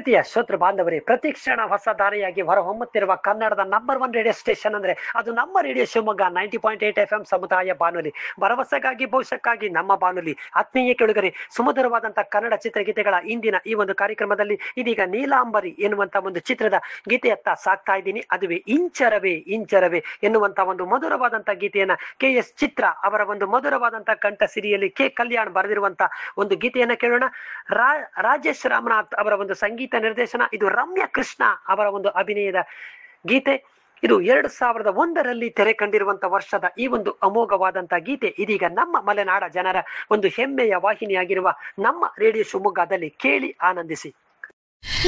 ಪ್ರೀತಿಯ ಶ್ರೋತೃ ಬಾಂಧವರೇ ಪ್ರತಿಕ್ಷಣ ಹೊಸ ದಾರಿಯಾಗಿ ಹೊರಹೊಮ್ಮುತ್ತಿರುವ ಕನ್ನಡದ ನಂಬರ್ ಒನ್ ರೇಡಿಯೋ ಸ್ಟೇಷನ್ ಅಂದ್ರೆ ಅದು ನಮ್ಮ radio Shivamogga ninety point eight F M ಸಮುದಾಯ ಬಾನುಲಿ ಭರವಸೆಗಾಗಿ ಭವಿಷ್ಯಕ್ಕಾಗಿ ನಮ್ಮ ಬಾನುಲಿ ಆತ್ಮೀಯ ಕೆಳುಗರೆ ಸುಮಧುರವಾದಂತಹ ಕನ್ನಡ ಚಿತ್ರಗೀತೆಗಳ ಇಂದಿನ ಈ ಒಂದು ಕಾರ್ಯಕ್ರಮದಲ್ಲಿ ಇದೀಗ ನೀಲಾಂಬರಿ ಎನ್ನುವಂತ ಒಂದು ಚಿತ್ರದ ಗೀತೆಯತ್ತ ಸಾಕ್ತಾ ಇದ್ದೀನಿ ಅದುವೇ ಇಂಚರವೇ ಇಂಚರವೇ ಎನ್ನುವಂತ ಒಂದು ಮಧುರವಾದಂತ ಗೀತೆಯನ್ನ ಕೆ ಎಸ್ ಚಿತ್ರ ಅವರ ಒಂದು ಮಧುರವಾದಂತ ಕಂಠ ಸಿರಿಯಲ್ಲಿ ಕೆ ಕಲ್ಯಾಣ್ ಬರೆದಿರುವಂತ ಒಂದು ಗೀತೆಯನ್ನ ಕೇಳೋಣ ರಾ ರಾಜೇಶ್ ರಾಮನಾಥ್ ಅವರ ಒಂದು ಸಂಗೀತ ನಿರ್ದೇಶನ ಇದು ರಮ್ಯ ಕೃಷ್ಣ ಅವರ ಒಂದು ಅಭಿನಯದ ಗೀತೆ ಇದು ಎರಡು ಸಾವಿರದ ಒಂದರಲ್ಲಿ ತೆರೆ ಕಂಡಿರುವಂತ ವರ್ಷದ ಈ ಒಂದು ಅಮೋಘವಾದಂತ ಗೀತೆ ಇದೀಗ ನಮ್ಮ ಮಲೆನಾಡ ಜನರ ಒಂದು ಹೆಮ್ಮೆಯ ವಾಹಿನಿಯಾಗಿರುವ ನಮ್ಮ ರೇಡಿಯೋ ಶಿವಮೊಗ್ಗದಲ್ಲಿ ಕೇಳಿ ಆನಂದಿಸಿ